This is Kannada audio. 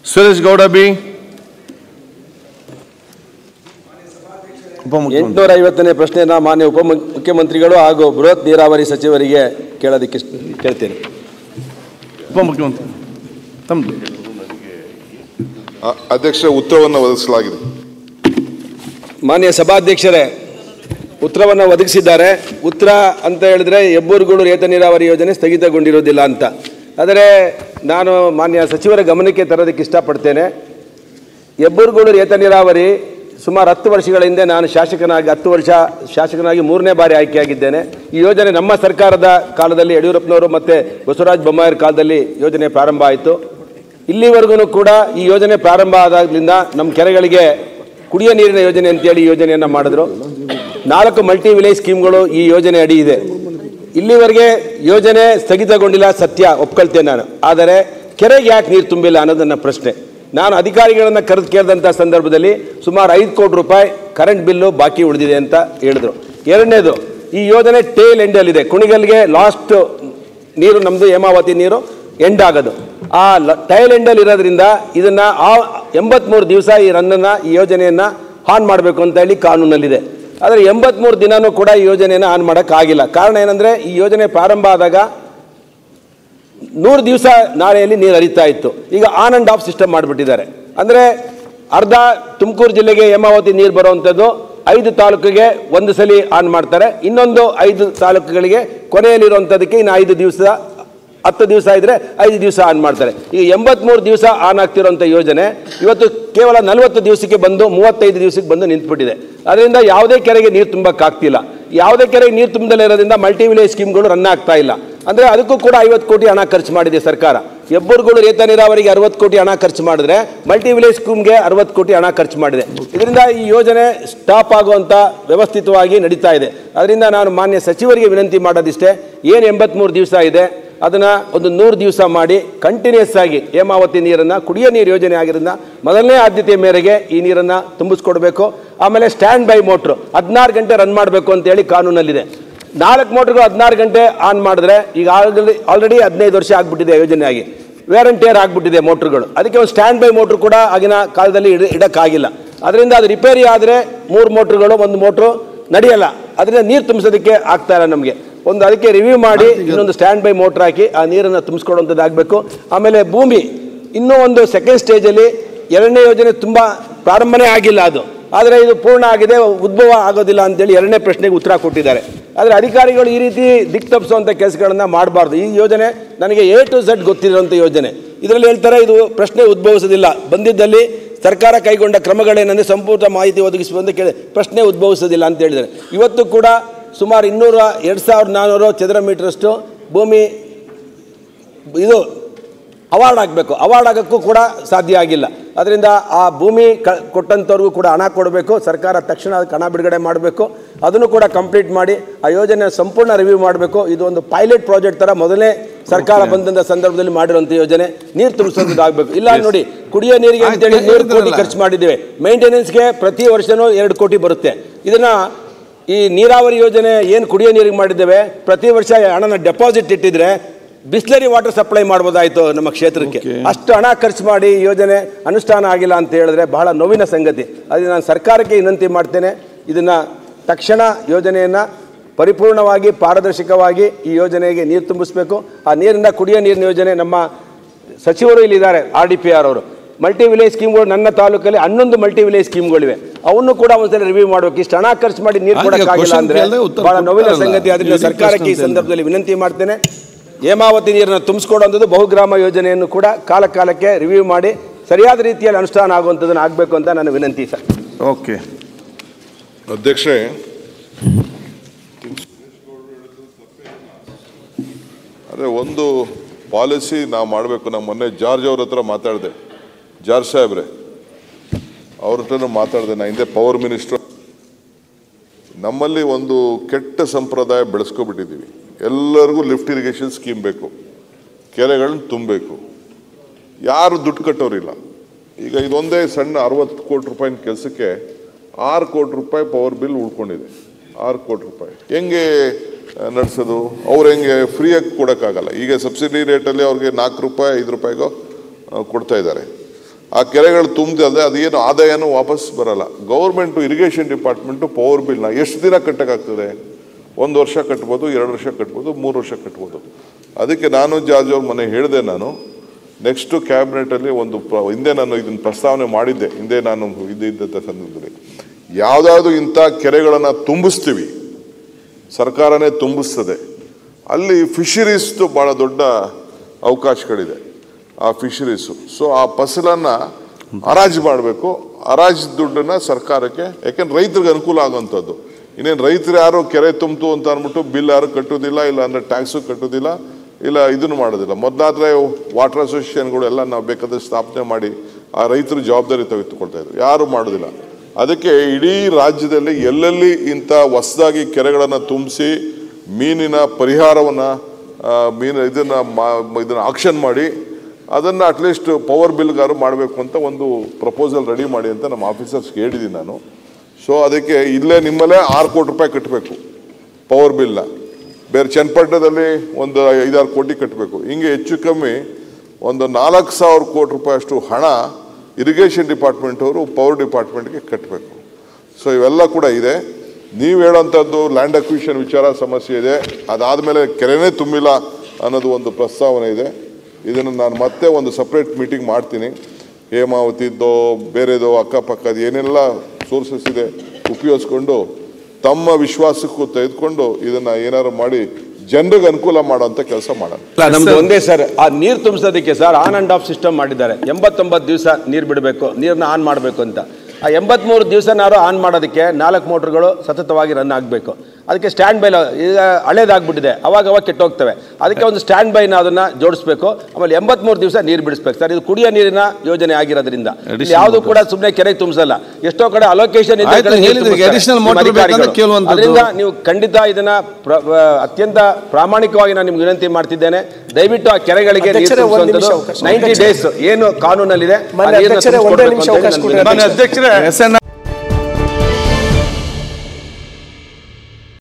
ಸುರೇಶ್ ಗೌಡ ಬಿ ಉಪಮುಖ್ಯಮಂತ್ರಿ ಎಂಟುನೂರ ಐವತ್ತನೇ ಪ್ರಶ್ನೆಯನ್ನ ಮಾನ್ಯ ಉಪ ಮುಖ್ಯಮಂತ್ರಿಗಳು ಹಾಗೂ ಬೃಹತ್ ನೀರಾವರಿ ಸಚಿವರಿಗೆ ಕೇಳೋದಕ್ಕೆ ಇಷ್ಟ- ಕೇಳ್ತೇನೆ ಉಪಮುಖ್ಯಮಂತ್ರಿ ತಮ್ಮದು ಅ- ಅಧ್ಯಕ್ಷ ಉತ್ತರವನ್ನು ಒದಗಿಸಲಾಗಿದೆ ಮಾನ್ಯ ಸಭಾಧ್ಯಕ್ಷರೇ ಉತ್ತರವನ್ನು ಒದಗಿಸಿದ್ದಾರೆ ಉತ್ತರ ಅಂತ ಹೇಳಿದ್ರೆ ಹೆಬ್ಬೂರುಗೂಡು ಏತ ನೀರಾವರಿ ಯೋಜನೆ ಸ್ಥಗಿತಗೊಂಡಿರೋದಿಲ್ಲ ಅಂತ ಆದರೆ ನಾನು ಮಾನ್ಯ ಸಚಿವರ ಗಮನಕ್ಕೆ ತರೋದಕ್ಕೆ ಇಷ್ಟಪಡ್ತೇನೆ ಹೆಬ್ಬೂರುಗೂಡು ಏತ ನೀರಾವರಿ ಸುಮಾರು ಹತ್ತು ವರ್ಷಗಳ ಹಿಂದೆ ನಾನು ಶಾಸಕನಾಗಿ ಹತ್ತು ವರ್ಷ ಶಾಸಕನಾಗಿ ಮೂರನೇ ಬಾರಿ ಆಯ್ಕೆಯಾಗಿದ್ದೇನೆ ಈ ಯೋಜನೆ ನಮ್ಮ ಸರ್ಕಾರದ ಕಾಲದಲ್ಲಿ ಯಡಿಯೂರಪ್ಪನವರು ಮತ್ತು ಬಸವರಾಜ ಬೊಮ್ಮಾಯಿರ ಕಾಲದಲ್ಲಿ ಯೋಜನೆ ಪ್ರಾರಂಭ ಆಯಿತು ಇಲ್ಲಿವರೆಗೂ ಕೂಡ ಈ ಯೋಜನೆ ಪ್ರಾರಂಭ ಆದಾಗಲಿಂದ ನಮ್ಮ ಕೆರೆಗಳಿಗೆ ಕುಡಿಯ ನೀರಿನ ಯೋಜನೆ ಅಂತೇಳಿ ಈ ಯೋಜನೆಯನ್ನು ಮಾಡಿದ್ರು ನಾಲ್ಕು ಮಲ್ಟಿ ವಿಲೇಜ್ ಸ್ಕೀಮ್ಗಳು ಈ ಯೋಜನೆ ಅಡಿ ಇದೆ ಇಲ್ಲಿವರೆಗೆ ಯೋಜನೆ ಸ್ಥಗಿತಗೊಂಡಿಲ್ಲ ಸತ್ಯ ಒಪ್ಕೊಳ್ತೇನೆ ನಾನು ಆದರೆ ಕೆರೆಗೆ ಯಾಕೆ ನೀರು ತುಂಬಿಲ್ಲ ಅನ್ನೋದು ನನ್ನ ಪ್ರಶ್ನೆ ನಾನು ಅಧಿಕಾರಿಗಳನ್ನು ಕರೆದು ಕೇಳಿದಂಥ ಸಂದರ್ಭದಲ್ಲಿ ಸುಮಾರು ಐದು ಕೋಟಿ ರೂಪಾಯಿ ಕರೆಂಟ್ ಬಿಲ್ಲು ಬಾಕಿ ಉಳಿದಿದೆ ಅಂತ ಹೇಳಿದ್ರು ಎರಡನೇದು ಈ ಯೋಜನೆ ಟೇಲ್ ಎಂಡಲ್ಲಿದೆ ಕುಣಿಗಲ್ಗೆ ಲಾಸ್ಟ್ ನೀರು ನಮ್ಮದು ಹೇಮಾವತಿ ನೀರು ಎಂಡ್ ಆಗೋದು ಆ ಲ- ಟೈಲ್ ಎಂಡಲ್ಲಿ ಇರೋದ್ರಿಂದ ಇದನ್ನ ಆ ಎಂಬತ್ಮೂರು ದಿವಸ ಈ ರನ್ನನ್ನು ಈ ಯೋಜನೆಯನ್ನು ಆನ್ ಮಾಡಬೇಕು ಅಂತ ಹೇಳಿ ಕಾನೂನಲ್ಲಿದೆ ಆದರೆ ಎಂಬತ್ಮೂರು ದಿನನೂ ಕೂಡ ಈ ಯೋಜನೆಯನ್ನು ಆನ್ ಮಾಡೋಕ್ಕಾಗಿಲ್ಲ ಕಾರಣ ಏನಂದರೆ ಈ ಯೋಜನೆ ಪ್ರಾರಂಭ ಆದಾಗ ನೂರು ದಿವಸ ನಾಳೆಯಲ್ಲಿ ನೀರು ಹರಿತಾ ಇತ್ತು ಈಗ ಆನ್ ಆ್ಯಂಡ್ ಆಫ್ ಸಿಸ್ಟಮ್ ಮಾಡಿಬಿಟ್ಟಿದ್ದಾರೆ ಅಂದರೆ ಅರ್ಧ ತುಮಕೂರು ಜಿಲ್ಲೆಗೆ ಹೇಮಾವತಿ ನೀರು ಬರುವಂಥದ್ದು ಐದು ತಾಲೂಕಿಗೆ ಒಂದು ಸಲ ಆನ್ ಮಾಡ್ತಾರೆ ಇನ್ನೊಂದು ಐದು ತಾಲೂಕುಗಳಿಗೆ ಕೊನೆಯಲ್ಲಿರುವಂಥದ್ದಕ್ಕೆ ಇನ್ನು ಐದು ದಿವಸ ಹತ್ತು ದಿವಸ ಇದ್ರೆ ಐದು ದಿವಸ ಆನ್ ಮಾಡ್ತಾರೆ ಈಗ ಎಂಬತ್ಮೂರು ದಿವಸ ಆನ್ ಆಗ್ತಿರೋಂಥ ಯೋಜನೆ ಇವತ್ತು ಕೇವಲ ನಲವತ್ತು ದಿವಸಕ್ಕೆ ಬಂದು ಮೂವತ್ತೈದು ದಿವಸಕ್ಕೆ ಬಂದು ನಿಂತುಬಿಟ್ಟಿದೆ ಅದರಿಂದ ಯಾವುದೇ ಕೆರೆಗೆ ನೀರು ತುಂಬಕ್ಕಾಗ್ತಿಲ್ಲ ಯಾವುದೇ ಕೆರೆಗೆ ನೀರು ತುಂಬದಲ್ಲೇ ಇರೋದ್ರಿಂದ ಮಲ್ಟಿ ವಿಲೇಜ್ ಸ್ಕೀಮ್ಗಳು ರನ್ ಆಗ್ತಾ ಇಲ್ಲ ಅಂದರೆ ಅದಕ್ಕೂ ಕೂಡ ಐವತ್ತು ಕೋಟಿ ಹಣ ಖರ್ಚು ಮಾಡಿದೆ ಸರ್ಕಾರ ಹೆಬ್ಬೂರುಗಳು ಏತ ನೀರಾವರಿಗೆ ಅರವತ್ತು ಕೋಟಿ ಹಣ ಖರ್ಚು ಮಾಡಿದ್ರೆ ಮಲ್ಟಿ ವಿಲೇಜ್ ಸ್ಕೀಮ್ಗೆ ಅರವತ್ತು ಕೋಟಿ ಹಣ ಖರ್ಚು ಮಾಡಿದೆ ಇದರಿಂದ ಈ ಯೋಜನೆ ಸ್ಟಾಪ್ ಆಗುವಂಥ ವ್ಯವಸ್ಥಿತವಾಗಿ ನಡೀತಾ ಇದೆ ಅದರಿಂದ ನಾನು ಮಾನ್ಯ ಸಚಿವರಿಗೆ ವಿನಂತಿ ಮಾಡೋದಿಷ್ಟೇ ಏನು ಎಂಬತ್ಮೂರು ದಿವಸ ಇದೆ ಅದನ್ನು ಒಂದು ನೂರು ದಿವಸ ಮಾಡಿ ಕಂಟಿನ್ಯೂಸ್ ಆಗಿ ಹೇಮಾವತಿ ನೀರನ್ನು ಕುಡಿಯೋ ನೀರು ಯೋಜನೆ ಆಗಿರೋದ್ರಿಂದ ಮೊದಲನೇ ಆದ್ಯತೆ ಮೇರೆಗೆ ಈ ನೀರನ್ನು ತುಂಬಿಸ್ಕೊಡ್ಬೇಕು ಆಮೇಲೆ ಸ್ಟ್ಯಾಂಡ್ ಬೈ ಮೋಟ್ರು ಹದಿನಾರು ಗಂಟೆ ರನ್ ಮಾಡಬೇಕು ಅಂತೇಳಿ ಕಾನೂನಲ್ಲಿದೆ ನಾಲ್ಕು ಮೋಟ್ರ್ಗಳು ಹದಿನಾರು ಗಂಟೆ ಆನ್ ಮಾಡಿದ್ರೆ ಈಗ ಆಲ್ರೆಡಿ ಆಲ್ರೆಡಿ ಹದಿನೈದು ವರ್ಷ ಆಗಿಬಿಟ್ಟಿದೆ ಯೋಜನೆ ಆಗಿ ವೇರ್ ಅಂಡ್ ಟೇರ್ ಆಗಿಬಿಟ್ಟಿದೆ ಮೋಟ್ರುಗಳು ಅದಕ್ಕೆ ಒಂದು ಸ್ಟ್ಯಾಂಡ್ ಬೈ ಮೋಟ್ರ್ ಕೂಡ ಆಗಿನ ಕಾಲದಲ್ಲಿ ಇಡ ಇಡೋಕ್ಕಾಗಿಲ್ಲ ಅದರಿಂದ ಅದು ರಿಪೇರಿ ಆದರೆ ಮೂರು ಮೋಟ್ರುಗಳು ಒಂದು ಮೋಟ್ರು ನಡೆಯಲ್ಲ ಅದರಿಂದ ನೀರು ತುಂಬಿಸೋದಕ್ಕೆ ಆಗ್ತಾ ಇಲ್ಲ ನಮಗೆ ಒಂದು ಅದಕ್ಕೆ ರಿವ್ಯೂ ಮಾಡಿ ಇನ್ನೊಂದು ಸ್ಟ್ಯಾಂಡ್ ಬೈ ಮೋಟ್ರ್ ಹಾಕಿ ಆ ನೀರನ್ನು ತುಂಬಿಸ್ಕೊಡುವಂಥದ್ದು ಆಗಬೇಕು ಆಮೇಲೆ ಭೂಮಿ ಇನ್ನೂ ಒಂದು ಸೆಕೆಂಡ್ ಸ್ಟೇಜಲ್ಲಿ ಎರಡನೇ ಯೋಜನೆ ತುಂಬ ಪ್ರಾರಂಭನೇ ಆಗಿಲ್ಲ ಅದು ಆದರೆ ಇದು ಪೂರ್ಣ ಆಗಿದೆ ಉದ್ಭವ ಆಗೋದಿಲ್ಲ ಅಂತೇಳಿ ಎರಡನೇ ಪ್ರಶ್ನೆಗೆ ಉತ್ತರ ಕೊಟ್ಟಿದ್ದಾರೆ ಆದರೆ ಅಧಿಕಾರಿಗಳು ಈ ರೀತಿ ದಿಕ್ ತಪ್ಪಿಸುವಂಥ ಕೆಲಸಗಳನ್ನು ಮಾಡಬಾರ್ದು ಈ ಯೋಜನೆ ನನಗೆ ಎ ಟು ಝಡ್ ಗೊತ್ತಿರುವಂಥ ಯೋಜನೆ ಇದರಲ್ಲಿ ಹೇಳ್ತಾರೆ ಇದು ಪ್ರಶ್ನೆ ಉದ್ಭವಿಸೋದಿಲ್ಲ ಬಂದಿದ್ದಲ್ಲಿ ಸರ್ಕಾರ ಕೈಗೊಂಡ ಕ್ರಮಗಳೇನೆಂದರೆ ಸಂಪೂರ್ಣ ಮಾಹಿತಿ ಒದಗಿಸುವಂತ ಕೇಳಿ ಪ್ರಶ್ನೆ ಉದ್ಭವಿಸೋದಿಲ್ಲ ಅಂತ ಹೇಳಿದ್ದಾರೆ ಇವತ್ತು ಕೂಡ ಸುಮಾರು ಇನ್ನೂರ ಎರಡು ಸಾವಿರದ ನಾನ್ನೂರು ಚದರ ಮೀಟ್ರಷ್ಟು ಭೂಮಿ ಇದು ಅವಾರ್ಡ್ ಆಗಬೇಕು ಅವಾರ್ಡ್ ಆಗೋಕ್ಕೂ ಕೂಡ ಸಾಧ್ಯ ಆಗಿಲ್ಲ ಅದರಿಂದ ಆ ಭೂಮಿ ಕ ಕೊಟ್ಟಂಥವ್ರಿಗೂ ಕೂಡ ಹಣ ಕೊಡಬೇಕು ಸರ್ಕಾರ ತಕ್ಷಣ ಅದಕ್ಕೆ ಹಣ ಬಿಡುಗಡೆ ಮಾಡಬೇಕು ಅದನ್ನು ಕೂಡ ಕಂಪ್ಲೀಟ್ ಮಾಡಿ ಆ ಯೋಜನೆ ಸಂಪೂರ್ಣ ರಿವ್ಯೂ ಮಾಡಬೇಕು ಇದು ಒಂದು ಪೈಲಟ್ ಪ್ರಾಜೆಕ್ಟ್ ಥರ ಮೊದಲನೇ ಸರ್ಕಾರ ಬಂದಂಥ ಸಂದರ್ಭದಲ್ಲಿ ಮಾಡಿರುವಂಥ ಯೋಜನೆ ನೀರು ತುಂಬಿಸೋದು ಆಗಬೇಕು ಇಲ್ಲ ನೋಡಿ ಕುಡಿಯೋ ನೀರಿಗೆ ಅಂತೇಳಿ ನೂರು ಕೋಟಿ ಖರ್ಚು ಮಾಡಿದ್ದೇವೆ ಮೇಂಟೆನೆನ್ಸ್ಗೆ ಪ್ರತಿ ವರ್ಷವೂ ಎರಡು ಕೋಟಿ ಬರುತ್ತೆ ಇದನ್ನು ಈ ನೀರಾವರಿ ಯೋಜನೆ ಏನು ಕುಡಿಯೋ ನೀರಿಗೆ ಮಾಡಿದ್ದೇವೆ ಪ್ರತಿ ವರ್ಷ ಹಣನ ಡೆಪಾಸಿಟ್ ಇಟ್ಟಿದ್ರೆ ಬಿಸ್ಲರಿ ವಾಟರ್ ಸಪ್ಲೈ ಮಾಡ್ಬೋದಾಯ್ತು ನಮ್ಮ ಕ್ಷೇತ್ರಕ್ಕೆ ಅಷ್ಟು ಹಣ ಖರ್ಚು ಮಾಡಿ ಈ ಯೋಜನೆ ಅನುಷ್ಠಾನ ಆಗಿಲ್ಲ ಅಂತ ಹೇಳಿದ್ರೆ ಬಹಳ ನೋವಿನ ಸಂಗತಿ ಅದಕ್ಕೆ ನಾನು ಸರ್ಕಾರಕ್ಕೆ ವಿನಂತಿ ಮಾಡ್ತೇನೆ ಇದನ್ನು ತಕ್ಷಣ ಯೋಜನೆಯನ್ನು ಪರಿಪೂರ್ಣವಾಗಿ ಪಾರದರ್ಶಕವಾಗಿ ಈ ಯೋಜನೆಗೆ ನೀರು ತುಂಬಿಸ್ಬೇಕು ಆ ನೀರಿನ ಕುಡಿಯೋ ನೀರಿನ ಯೋಜನೆ ನಮ್ಮ ಸಚಿವರು ಇಲ್ಲಿದ್ದಾರೆ ಆರ್ ಡಿ ಪಿ ಆರ್ ಅವರು ಮಲ್ಟಿ ವಿಲೇಜ್ ಸ್ಕೀಮ್ಗಳು ನನ್ನ ತಾಲೂಕಲ್ಲಿ ಹನ್ನೊಂದು ಮಲ್ಟಿ ವಿಲೇಜ್ ಸ್ಕೀಮ್ಗಳಿವೆ ಅವನ್ನು ಕೂಡ ಒಂದ್ಸಲ ರಿವ್ಯೂ ಮಾಡಬೇಕು ಇಷ್ಟು ಹಣ ಖರ್ಚು ಮಾಡಿ ನೀರು ಆಗ ಕೊಡೋಕ್ಕಾಗಿಲ್ಲ question ಅಂದ್ರೆ ಕೇಳ್ದೆ ಉತ್ತರ ಬಹಳ ನೋವಿನ ಕೊಡ್ತಾರಲ್ಲ. ಸಂಗತಿ ಅದರಿಂದ ಇಡೀ ಸರ್ಕಾರಕ್ಕೆ ಈ ಪ್ರಶ್ನೆ ಸಂದರ್ಭದಲ್ಲಿ ವಿನಂತಿ ಮಾಡ್ತೇನೆ ಹೇಮಾವತಿ ನೀರನ್ನು ತುಂಬಿಸ್ಕೊಡುವಂಥದ್ದು ಬಹುಗ್ರಾಮ ಯೋಜನೆಯನ್ನು ಕೂಡ ಕಾಲ ಕಾಲಕ್ಕೆ ರಿವ್ಯೂ ಮಾಡಿ ಸರಿಯಾದ ರೀತಿಯಲ್ಲಿ ಅನುಷ್ಠಾನ ಆಗುವಂಥದ್ದನ್ನು ಆಗಬೇಕು ಅಂತ ನನ್ನ ವಿನಂತಿ ಸರ್ ಓಕೆ ಅಧ್ಯಕ್ಷೆ ಅದೇ ಒಂದು ಪಾಲಿಸಿ ನಾವು ಮಾಡಬೇಕು ನಾವು ಮೊನ್ನೆ ಜಾರ್ಜ್ ಅವ್ರ ಹತ್ರ ಮಾತಾಡಿದೆ ಜಾರ್ಜ್ ಸಾಹೇಬ್ರೆ ಅವ್ರ ಹತ್ರನೂ ಮಾತಾಡಿದೆ ನಾ ಹಿಂದೆ ಪವರ್ ಮಿನಿಸ್ಟರ್ ನಮ್ಮಲ್ಲಿ ಒಂದು ಕೆಟ್ಟ ಸಂಪ್ರದಾಯ ಬೆಳೆಸ್ಕೊಬಿಟ್ಟಿದ್ದೀವಿ ಎಲ್ಲರಿಗೂ ಲಿಫ್ಟ್ ಇರಿಗೇಷನ್ ಸ್ಕೀಮ್ ಬೇಕು ಕೆರೆಗಳನ್ನ ತುಂಬಬೇಕು ಯಾರು ದುಡ್ಡು ಕಟ್ಟೋರಿಲ್ಲ ಈಗ ಇದೊಂದೇ ಸಣ್ಣ ಅರವತ್ತು ಕೋಟಿ ರೂಪಾಯಿನ ಕೆಲಸಕ್ಕೆ ಆರು ಕೋಟಿ ರೂಪಾಯಿ ಪವರ್ ಬಿಲ್ ಉಳ್ಕೊಂಡಿದೆ ಆರು ಕೋಟಿ ರೂಪಾಯಿ ಹೆಂಗೆ ನಡೆಸೋದು ಅವ್ರು ಹೆಂಗೆ ಫ್ರೀಯಾಗಿ ಕೊಡೋಕ್ಕಾಗಲ್ಲ ಈಗ ಸಬ್ಸಿಡಿ ರೇಟಲ್ಲಿ ಅವ್ರಿಗೆ ನಾಲ್ಕು ರೂಪಾಯಿ ಐದು ರೂಪಾಯಿಗೋ ಆ, ಕೊಡ್ತಾ ಇದ್ದಾರೆ ಆ ಕೆರೆಗಳು ತುಂಬಿದೆ ಅದೇನು ಆದಾಯನೂ ವಾಪಸ್ ಬರಲ್ಲ ಗೌರ್ಮೆಂಟು ಇರಿಗೇಷನ್ ಡಿಪಾರ್ಟ್ಮೆಂಟು ಪವರ್ ಬಿಲ್ನ ಎಷ್ಟು ದಿನ ಕಟ್ಟಕ್ಕಾಗ್ತದೆ ಒಂದು ವರ್ಷ ಕಟ್ಬೋದು ಎರಡು ವರ್ಷ ಕಟ್ಬೋದು ಮೂರು ವರ್ಷ ಕಟ್ಬೋದು ಅದಕ್ಕೆ ನಾನು ಜಾರ್ಜ್ ಅವ್ರ ಮನೆ ಹೇಳಿದೆ ನಾನು ನೆಕ್ಸ್ಟು ಕ್ಯಾಬಿನೆಟಲ್ಲಿ ಒಂದು ಪ್ರ ಹಿಂದೆ ನಾನು ಇದನ್ನು ಪ್ರಸ್ತಾವನೆ ಮಾಡಿದ್ದೆ ಹಿಂದೆ ನಾನು ಇದ್ದಿದ್ದ ಸಂದರ್ಭದಲ್ಲಿ ಯಾವುದಾದ್ರು ಇಂಥ ಕೆರೆಗಳನ್ನು ತುಂಬಿಸ್ತೀವಿ ಸರ್ಕಾರನೇ ತುಂಬಿಸ್ತದೆ ಅಲ್ಲಿ ಫಿಶರೀಸ್ದು ಭಾಳ ದೊಡ್ಡ ಅವಕಾಶಗಳಿದೆ ಆ ಫಿಶರೀಸು ಸೊ ಆ ಫಸಲನ್ನು ಹರಾಜು ಮಾಡಬೇಕು ಹರಾಜು ದುಡ್ಡನ್ನ ಸರ್ಕಾರಕ್ಕೆ ಯಾಕೆಂದ್ರೆ ರೈತರಿಗೆ ಅನುಕೂಲ ಆಗುವಂಥದ್ದು ಇನ್ನೇನು ರೈತರು ಯಾರು ಕೆರೆ ತುಂಬಿತು ಅಂತ ಅಂದ್ಬಿಟ್ಟು ಬಿಲ್ ಯಾರು ಕಟ್ಟೋದಿಲ್ಲ ಇಲ್ಲ ಅಂದರೆ ಟ್ಯಾಕ್ಸು ಕಟ್ಟೋದಿಲ್ಲ ಇಲ್ಲ ಇದನ್ನು ಮಾಡೋದಿಲ್ಲ ಮೊದಲಾದ್ರೆ ವಾಟರ್ ಅಸೋಸಿಯೇಷನ್ಗಳು ಎಲ್ಲ ನಾವು ಬೇಕಾದ್ರೆ ಸ್ಥಾಪನೆ ಮಾಡಿ ಆ ರೈತರ ಜವಾಬ್ದಾರಿ ತೆಗೆದುಕೊಳ್ತಾ ಇದ್ರು ಯಾರು ಮಾಡೋದಿಲ್ಲ ಅದಕ್ಕೆ ಇಡೀ ರಾಜ್ಯದಲ್ಲಿ ಎಲ್ಲೆಲ್ಲಿ ಇಂಥ ಹೊಸದಾಗಿ ಕೆರೆಗಳನ್ನು ತುಂಬಿಸಿ ಮೀನಿನ ಪರಿಹಾರವನ್ನು ಮೀನು ಇದನ್ನು ಇದನ್ನು ಆಕ್ಷನ್ ಮಾಡಿ ಅದನ್ನು ಅಟ್ಲೀಸ್ಟ್ ಪವರ್ ಬಿಲ್ಗಾರು ಮಾಡಬೇಕು ಅಂತ ಒಂದು ಪ್ರಪೋಸಲ್ ರೆಡಿ ಮಾಡಿ ಅಂತ ನಮ್ಮ ಆಫೀಸರ್ಸ್ಗೆ ಹೇಳಿದ್ದೀನಿ ನಾನು ಸೊ ಅದಕ್ಕೆ ಇಲ್ಲೇ ನಿಮ್ಮಲ್ಲೇ ಆರು ಕೋಟಿ ರೂಪಾಯಿ ಕಟ್ಟಬೇಕು ಪವರ್ ಬಿಲ್ನ ಬೇರೆ ಚನ್ನಪಟ್ಟಣದಲ್ಲಿ ಒಂದು ಐದಾರು ಕೋಟಿ ಕಟ್ಟಬೇಕು ಹಿಂಗೆ ಹೆಚ್ಚು ಕಮ್ಮಿ ಒಂದು ನಾಲ್ಕು ಸಾವಿರ ಕೋಟಿ ರೂಪಾಯಿ ಅಷ್ಟು ಹಣ ಇರಿಗೇಷನ್ ಡಿಪಾರ್ಟ್ಮೆಂಟ್ ಅವರು ಪವರ್ ಡಿಪಾರ್ಟ್ಮೆಂಟ್ಗೆ ಕಟ್ಟಬೇಕು ಸೊ ಇವೆಲ್ಲ ಕೂಡ ಇದೆ ನೀವು ಹೇಳೋಂಥದ್ದು ಲ್ಯಾಂಡ್ ಅಕ್ವಿಷನ್ ವಿಚಾರ ಸಮಸ್ಯೆ ಇದೆ ಅದಾದಮೇಲೆ ಕೆರೆನೇ ತುಂಬಿಲ್ಲ ಅನ್ನೋದು ಒಂದು ಪ್ರಸ್ತಾವನೆ ಇದೆ ಇದನ್ನು ನಾನು ಮತ್ತೆ ಒಂದು ಸಪ್ರೇಟ್ ಮೀಟಿಂಗ್ ಮಾಡ್ತೀನಿ ಹೇಮಾವತಿದ್ದೋ ಬೇರೆದೋ ಅಕ್ಕಪಕ್ಕದ ಏನೆಲ್ಲ ಸೋರ್ಸಸ್ ಇದೆ ಉಪಯೋಗಿಸ್ಕೊಂಡು ತಮ್ಮ ವಿಶ್ವಾಸಕ್ಕೂ ತೆಗೆದುಕೊಂಡು ಇದನ್ನು ಏನಾದ್ರು ಮಾಡಿ ಜನರಿಗೆ ಅನುಕೂಲ ಮಾಡೋಂಥ ಕೆಲಸ ಮಾಡೋಣ ಇಲ್ಲ ನಮ್ದು ಒಂದೇ ಸರ್ ಆ ನೀರು ತುಂಬಿಸೋದಕ್ಕೆ sir on and off system ಮಾಡಿದ್ದಾರೆ ಎಂಬತ್ತೊಂಬತ್ತು ದಿವಸ ನೀರು ಬಿಡಬೇಕು ನೀರನ್ನ ಆನ್ ಮಾಡಬೇಕು ಅಂತ ಆ ಎಂಬತ್ಮೂರು ದಿವಸನಾರು ಆನ್ ಮಾಡೋದಕ್ಕೆ ನಾಲ್ಕು ಮೋಟ್ರ್ಗಳು ಸತತವಾಗಿ ರನ್ ಆಗಬೇಕು ಅದಕ್ಕೆ ಸ್ಟ್ಯಾಂಡ್ ಬೈ ಈಗ ಹಳೇದಾಗ್ಬಿಟ್ಟಿದೆ ಅವಾಗ ಅವಾಗ ಕೆಟ್ಟೋಗ್ತವೆ ಅದಕ್ಕೆ ಒಂದು ಸ್ಟ್ಯಾಂಡ್ ಬೈನ ಅದನ್ನ ಜೋಡಿಸ್ಬೇಕು ಆಮೇಲೆ ಎಂಬತ್ಮೂರು ದಿವಸ ನೀರು ಬಿಡಿಸ್ಬೇಕು ಸರ್ ಇದು ಕುಡಿಯೋ ನೀರಿನ ಯೋಜನೆ ಆಗಿರೋದ್ರಿಂದ ಇಲ್ಲಿ ಯಾವುದು ಕೂಡ ಸುಮ್ಮನೆ ಕೆರೆ ತುಂಬಿಸಲ್ಲ ಎಷ್ಟೋ ಕಡೆ ಅಲೋಕೇಶನ್ ಆಯ್ತು, ಹೇಳಿದ್ರಿ, additional motor ಬೇಕಂತ ಕೇಳುವಂಥದ್ದು. ಅದರಿಂದ ನೀವು ಖಂಡಿತ ಇದನ್ನ ಪ್ರ- ಆ, ಅತ್ಯಂತ ಪ್ರಾಮಾಣಿಕವಾಗಿ ನಾನು ನಿಮ್ಗೆ ವಿನಂತಿ ಮಾಡ್ತಿದ್ದೇನೆ ದಯವಿಟ್ಟು ಆ ಕೆರೆಗಳಿಗೆ ಅಧ್ಯಕ್ಷರೇ, ಒಂದ್ ನಿಮಿಷ ಅವಕಾಶ. ನೈಂಟಿ ಡೇಸ್ ಏನು ಕಾನೂನಲ್ಲಿದೆ ಆ ಮಾನ್ಯ ನೀರನ್ನ ಅಧ್ಯಕ್ಷರೇ, ಒಂದೇ ತುಂಬಿಸ್ಕೊಡ್ಬೇಕು ನಿಮಿಷ ಅಂತ ಹೇಳಿ ಅವಕಾಶ ನಾನು ಕೊಡಿ. ವಿನಂತಿ ಮಾನ್ಯ ಅಧ್ಯಕ್ಷರೇ ಎಸ್ ಎನ್